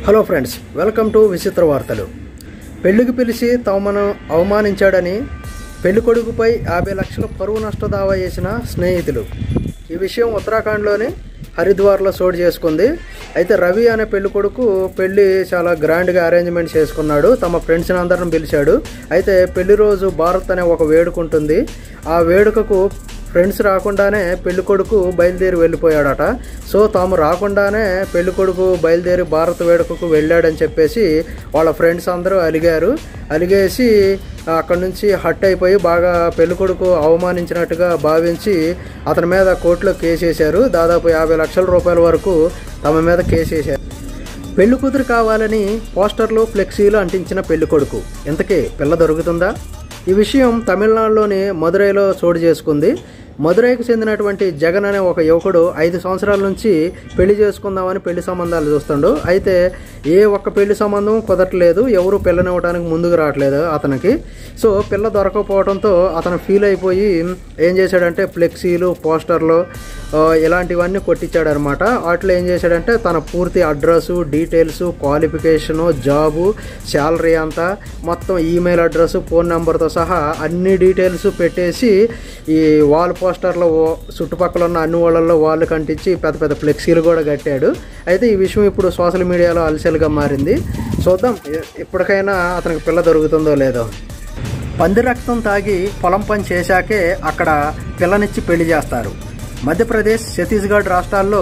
hello friends welcome to విచిత్ర వార్తలు పెళ్లికి పిలిచి తమను అవమానించాడని పెళ్లి కొడుకుపై యాభై లక్షల పరువు నష్ట దావా చేసిన స్నేహితులు ఈ విషయం ఉత్తరాఖండ్లోని హరిద్వార్లో చోటు చేసుకుంది అయితే రవి అనే పెళ్లి కొడుకు పెళ్లి చాలా గ్రాండ్గా అరేంజ్మెంట్ చేసుకున్నాడు తమ ఫ్రెండ్స్ని అందరిని పిలిచాడు అయితే పెళ్లి రోజు భారత్ అనే ఒక వేడుక ఉంటుంది ఆ వేడుకకు ఫ్రెండ్స్ రాకుండానే పెళ్లి కొడుకు బయలుదేరి వెళ్ళిపోయాడట సో తాము రాకుండానే పెళ్లి కొడుకు బయలుదేరి భారత వేడుకకు వెళ్ళాడని చెప్పేసి వాళ్ళ ఫ్రెండ్స్ అందరూ అలిగారు అలిగేసి అక్కడి నుంచి హట్ అయిపోయి బాగా పెళ్లి కొడుకు అవమానించినట్టుగా భావించి అతని మీద కోర్టులో కేసు వేశారు దాదాపు యాభై లక్షల రూపాయల వరకు తమ మీద కేసు వేశారు పెళ్లి కూతురు కావాలని పోస్టర్లు ఫ్లెక్సీలు అంటించిన పెళ్లి కొడుకు ఇంతకీ పిల్ల దొరుకుతుందా ఈ విషయం తమిళనాడులోని మదురైలో చోటు చేసుకుంది మదురైకి చెందినటువంటి జగన్ అనే ఒక యువకుడు ఐదు సంవత్సరాల నుంచి పెళ్లి చేసుకుందామని పెళ్లి సంబంధాలు చూస్తుండు అయితే ఏ ఒక్క పెళ్లి సంబంధం కుదరట్లేదు ఎవరు పిల్లనివ్వడానికి ముందుకు రావట్లేదు అతనికి సో పిల్ల దొరకకపోవడంతో అతను ఫీల్ అయిపోయి ఏం చేశాడంటే ఫ్లెక్సీలు పోస్టర్లు ఆ, ఇలాంటివన్నీ కొట్టించాడు అనమాట వాటిలో ఏం చేశాడంటే తన పూర్తి address details qualification job salary అంతా మొత్తం ఈమెయిల్ అడ్రస్ ఫోన్ నెంబర్తో సహా అన్ని డీటెయిల్స్ పెట్టేసి ఈ వాల్ పోస్టర్లో ఓ- చుట్టుపక్కల ఉన్న అన్ని వాళ్ళల్లో వాళ్ళు కంటించి పెద్ద పెద్ద ఫ్లెక్సీలు కూడా కట్టాడు అయితే ఈ విషయం ఇప్పుడు సోషల్ మీడియాలో అలసలుగా మారింది చూద్దాం ఎ- ఎప్పటికైనా అతనికి పిల్ల దొరుకుతుందో లేదో పంది రక్తం తాగి పొలం పని చేశాకే అక్కడ పిల్లనిచ్చి పెళ్లి చేస్తారు మధ్యప్రదేశ్ ఛత్తీస్గఢ్ రాష్ట్రాల్లో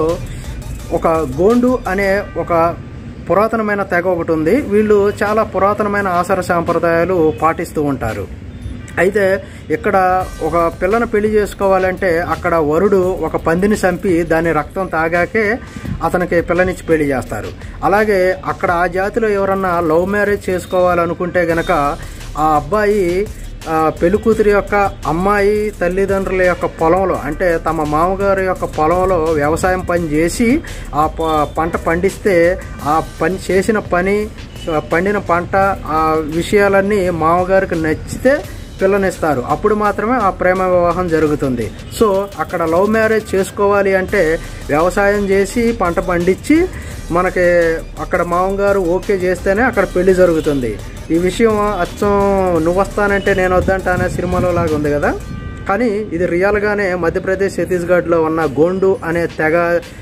ఒక గోండు అనే ఒక పురాతనమైన తెగ ఒకటి ఉంది వీళ్ళు చాలా పురాతనమైన ఆచార సాంప్రదాయాలు పాటిస్తూ ఉంటారు అయితే ఇక్కడ ఒక పిల్లను పెళ్లి చేసుకోవాలంటే అక్కడ వరుడు ఒక పందిని చంపి దాని రక్తం తాగాకే అతనికి పిల్లనిచ్చి పెళ్లి చేస్తారు అలాగే అక్కడ ఆ జాతిలో ఎవరన్నా లవ్ మ్యారేజ్ చేసుకోవాలనుకుంటే గనక ఆ అబ్బాయి ఆ, పెళ్లి కూతురి యొక్క అమ్మాయి తల్లిదండ్రుల యొక్క పొలంలో అంటే తమ మామగారి యొక్క పొలంలో వ్యవసాయం పని చేసి ఆ ప- పంట పండిస్తే ఆ పని చేసిన పని ఆ పండిన పంట ఆ విషయాలన్నీ మామగారికి నచ్చితే పిల్లనిస్తారు అప్పుడు మాత్రమే ఆ ప్రేమ వివాహం జరుగుతుంది సో అక్కడ లవ్ మ్యారేజ్ చేసుకోవాలి అంటే వ్యవసాయం చేసి పంట పండించి మనకి అక్కడ మామగారు ఓకే చేస్తేనే అక్కడ పెళ్లి జరుగుతుంది ఈ విషయం అచ్చం నువ్వు వస్తానంటే నేను వద్దంటా అనే సినిమాలో లాగా ఉంది కదా కానీ ఇది రియల్గానే మధ్యప్రదేశ్ ఛత్తీస్గఢ్లో ఉన్న గోండు అనే తెగ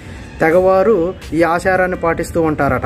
తెగవారు ఈ ఆచారాన్ని పాటిస్తూ ఉంటారట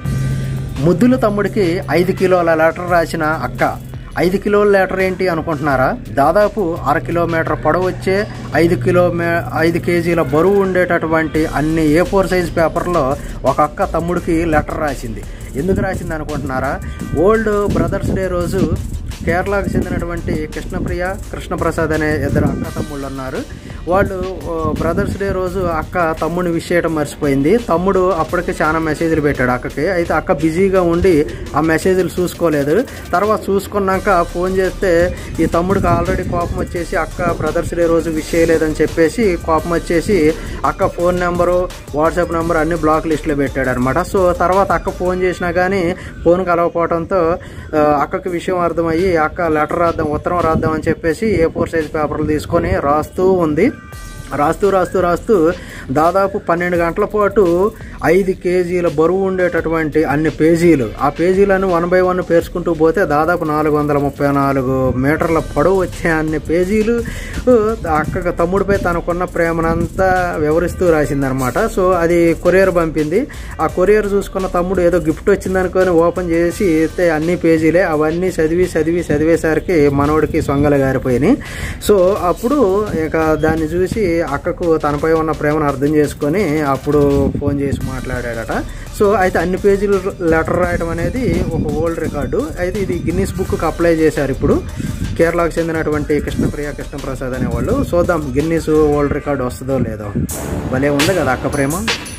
ముద్దుల తమ్ముడికి ఐదు కిలోల లెటర్ రాసిన అక్క ఐదు కిలోల లెటర్ ఏంటి అనుకుంటున్నారా దాదాపు అర కిలోమీటర్ పొడవు వచ్చే ఐదు కిలోమే ఐదు కేజీల బరువు ఉండేటటువంటి అన్ని ఏ ఫోర్ సైజ్ పేపర్లో ఒక అక్క తమ్ముడికి లెటర్ రాసింది ఎందుకు రాసింది అనుకుంటున్నారా ఓల్డ్ బ్రదర్స్ డే రోజు కేరళకు చెందినటువంటి కృష్ణప్రియ కృష్ణప్రసాద్ అనే ఇద్దరు అక్క తమ్ముళ్ళు ఉన్నారు వాళ్ళు ఓ, బ్రదర్స్ డే రోజు అక్క తమ్ముడిని విష్ చేయడం మర్చిపోయింది తమ్ముడు అప్పటికే చాలా మెసేజ్లు పెట్టాడు అక్కకి అయితే అక్క బిజీగా ఉండి ఆ మెసేజ్లు చూసుకోలేదు తర్వాత చూసుకున్నాక ఫోన్ చేస్తే ఈ తమ్ముడికి ఆల్రెడీ కోపం వచ్చేసి అక్క బ్రదర్స్ డే రోజు విష్ చేయలేదని చెప్పేసి కోపం వచ్చేసి అక్క ఫోన్ నెంబరు వాట్సాప్ నెంబర్ అన్ని బ్లాక్ లిస్ట్లో పెట్టాడు అనమాట సో తర్వాత అక్క ఫోన్ చేసినా కానీ ఫోన్ కలవకపోవడంతో ఆ, అక్కకి విషయం అర్థమయ్యి అక్క లెటర్ రాద్దాం ఉత్తరం రాద్దాం అని చెప్పేసి ఏ ఫోర్ సైజ్ పేపర్లు తీసుకొని రాస్తూ ఉంది రాస్తూ రాస్తూ రాస్తూ దాదాపు పన్నెండు గంటల పాటు ఐదు కేజీల బరువు ఉండేటటువంటి అన్ని పేజీలు ఆ పేజీలను వన్ బై వన్ పేర్చుకుంటూ పోతే దాదాపు నాలుగు వందల ముప్పై నాలుగు మీటర్ల పొడవు వచ్చే అన్ని పేజీలు ఆ, అక్క తమ్ముడిపై తనకున్న ప్రేమనంతా వివరిస్తూ రాసిందనమాట సో అది కొరియర్ పంపింది ఆ కొరియర్ చూసుకున్న తమ్ముడు ఏదో గిఫ్ట్ వచ్చిందనుకొని ఓపెన్ చేసి ఎత్తే అన్ని పేజీలే అవన్నీ చదివి చదివి చదివేసరికి మనవడికి సొంగలు గారిపోయినాయి సో అప్పుడు ఇక దాన్ని చూసి అక్కకు తనపై ఉన్న ప్రేమను అర్థం చేసుకొని అప్పుడు ఫోన్ చేసి మాట్లాడాడట సో అయితే అన్ని పేజీలు లెటర్ రాయడం అనేది ఒక ఓల్డ్ రికార్డు అయితే ఇది గిన్నీస్ బుక్కి అప్లై చేశారు ఇప్పుడు కేరళకు చెందినటువంటి కృష్ణప్రియ కృష్ణప్రసాద్ అనేవాళ్ళు చూద్దాం గిన్నీస్ ఓల్డ్ రికార్డు వస్తుందో లేదో భలే ఉంది కదా అక్క ప్రేమ